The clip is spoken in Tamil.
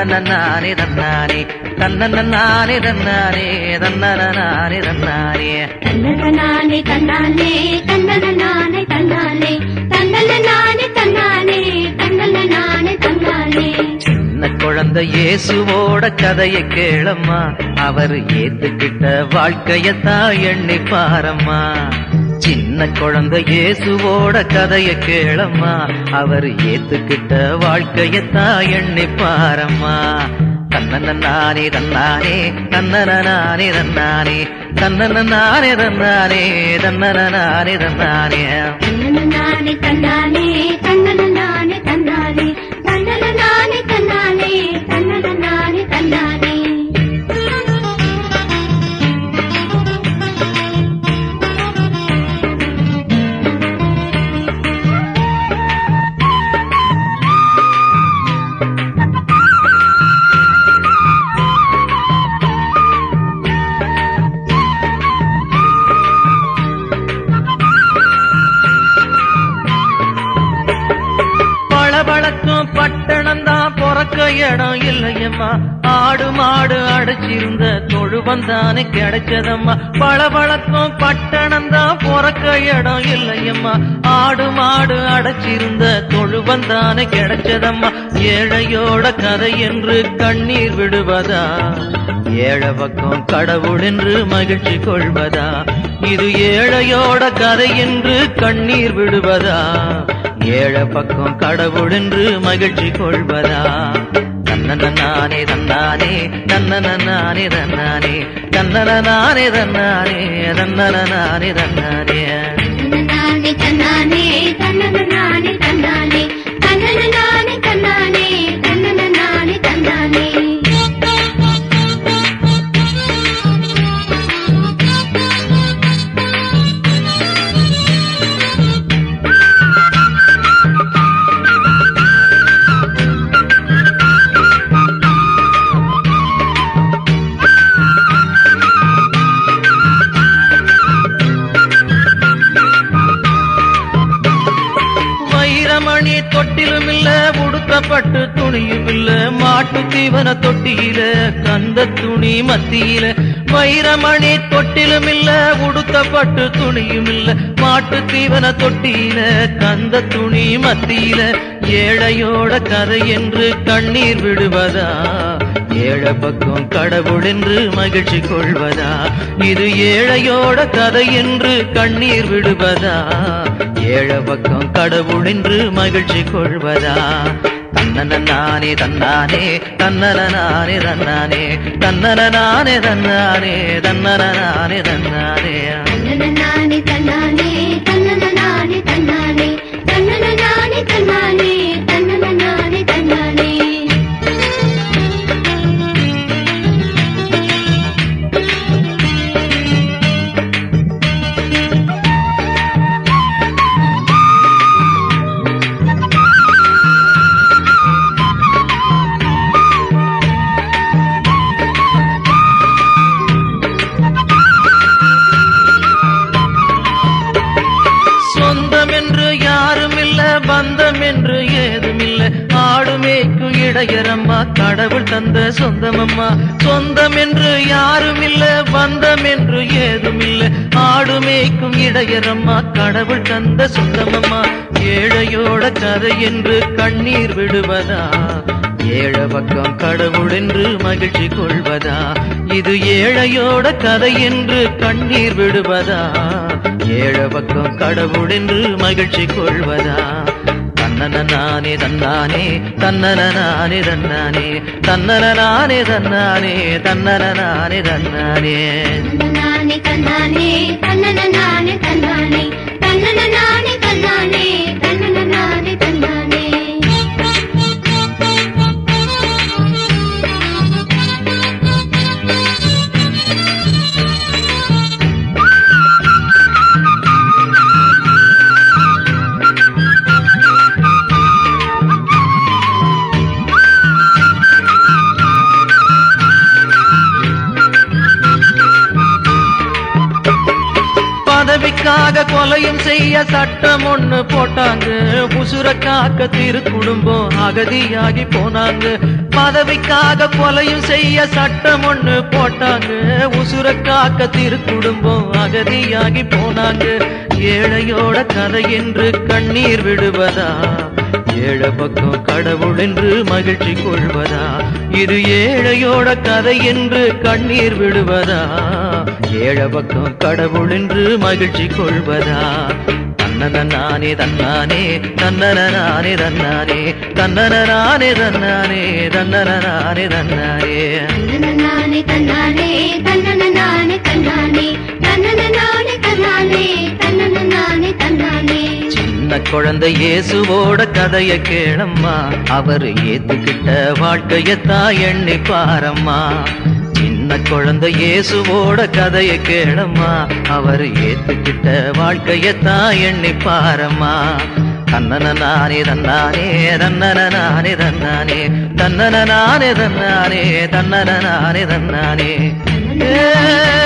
தன்னனனானே தன்னானே தன்னனனானே தன்னானே தன்னனனானே தன்னானே தன்னதனானே தன்னானே தன்னதனானே தன்னானே தன்னதனானே தன்னானே தன்னதனானே தன்னானே சின்ன குழந்தை இயேசுவோட கதையை கேளம்மா அவர் ஏத்துக்கிட்ட வாழ்க்கையத்தான் எண்ணி பாரம்மா சின்ன குழந்தை இயேசுவோட கதையை கேளம்மா அவர் ஏத்துக்கிட்ட வாழ்க்கையத்தான் எண்ணி பாரம்மா தன்னனனானே தன்னானே தன்னனனானே தன்னானே தன்னனனானே தன்னானே தன்னனனானே தன்னானே தன்னதனானே தன்னானே தன்னதனானே தன்னானே தன்னதனானே தன்னானே தன்னதனானே தன்னானே பளபளக்கும் பட்டணம் தான் பிறக்க இடம் இல்லையம்மா ஆடு மாடு அடைச்சிருந்த தொழுவந்தானே கிடைச்சதம்மா பளபளக்கும் பட்டணம் தான் பிறக்க இடம் இல்லையம்மா ஆடு மாடு அடைச்சிருந்த தொழுவந்தானே கிடைச்சதம்மா ஏழையோட கதை என்று கண்ணீர் விடுவதா ஏழை பக்கம் கடவுள் என்று மகிழ்ச்சி கொள்வதா இது ஏழையோட கதை என்று கண்ணீர் விடுவதா ஏழ பக்கம் கடவுள் என்று மகிழ்ச்சி கொள்வதா தன்னனனானே தன்னானே தன்னனனானே தன்னானே தன்னனனானே தன்னானே தன்னனனானே தன்னானே தன்னதனானே தன்னானே தன்னதனானே தன்னானே தன்னதனானே தன்னானே தன்னதனானே தன்னானே வைரமணி தொட்டிலும் இல்ல உடுத்தப்பட்டு துணியும் இல்ல மாட்டு தீவன தொட்டியில கந்த துணி மத்தியில வைரமணி தொட்டிலும் இல்ல உடுத்தப்பட்டு துணியும் இல்ல மாட்டு தீவன தொட்டியில கந்த துணி மத்தியில ஏழையோட கதை என்று கண்ணீர் விடுவதா ஏழ பக்கம் கடவுள் என்று மகிழ்ச்சி கொள்வதா இது ஏழையோட கதை என்று கண்ணீர் விடுவதா ஏழ பக்கம் கடவுள் என்று மகிழ்ச்சி கொள்வதா தன்னனனானே தன்னானே தன்னனனானே தன்னானே தன்னனனானே தன்னானே தன்னனனானே தன்னானே தன்னதனானே தன்னானே தன்னதனானே தன்னானே தன்னதனானே தன்னானே தன்னதனானே தன்னானே சொந்தம் என்று யாரும் இல்ல பந்தம் என்று ஏதும் இல்ல ஆடு மேய்க்கும் இடையரம்மா கடவுள் தந்த சொந்தமம்மா சொந்தம் என்று யாரும் இல்ல பந்தம் என்று ஏதும் இல்ல ஆடு மேய்க்கும் இடையரம்மா கடவுள் தந்த சொந்தமம்மா ஏழையோட கதை என்று கண்ணீர் விடுவதா ஏழ பக்கம் கடவுள் என்று மகிழ்ச்சி கொள்வதா இது ஏழையோட கதை என்று கண்ணீர் விடுவதா ஏழ பக்கம் கடவுள் என்று மகிழ்ச்சி கொள்வதா தன்னனனானே தன்னானே தன்னனனானே தன்னானே தன்னனனானே தன்னானே தன்னனனானே தன்னானே தன்னதனானே தன்னானே தன்னதனானே தன்னானே தன்னதனானே தன்னானே தன்னதனானே தன்னானே பதவிக்காக கொலையும் செய்ய சட்டம் ஒண்ணு போட்டாங்க உசுர காக்க திரு குடும்பம் அகதியாகி போனாங்க பதவிக்காக கொலையும் செய்ய சட்டம் ஒண்ணு போட்டாங்க உசுர காக்க திருக்குடும்பம் அகதியாகி போனாங்க ஏழையோட கதை என்று கண்ணீர் விடுவதா ஏழை பக்கம் கடவுள் என்று மகிழ்ச்சி கொள்வதா இது ஏழையோட கதை என்று கண்ணீர் விடுவதா ஏழை பக்கம் கடவுள் என்று மகிழ்ச்சி கொள்வதா தன்னன நானே தன்னானே தன்னன நானே தன்னானே தன்னன நானே தன்னானே தன்னன நானே தன்னானே தன்னனனானே தன்னானே தன்னனனானே தன்னானே தன்னனனானே தன்னானே தன்னனனானே தன்னானே சின்ன குழந்தை இயேசுவோட கதைய கேளம்மா அவர் ஏத்துக்கிட்ட வாழ்க்கையத்தான் எண்ணி பாரம்மா சின்ன குழந்தை இயேசுவோட கதைய கேளம்மா அவர் ஏத்துக்கிட்ட வாழ்க்கையத்தான் எண்ணி பாரம்மா தன்னன நானே தன்னானே தன்னன நானே தன்னானே தன்னன நானே தன்னானே தன்னன நானே தன்னானே ஏ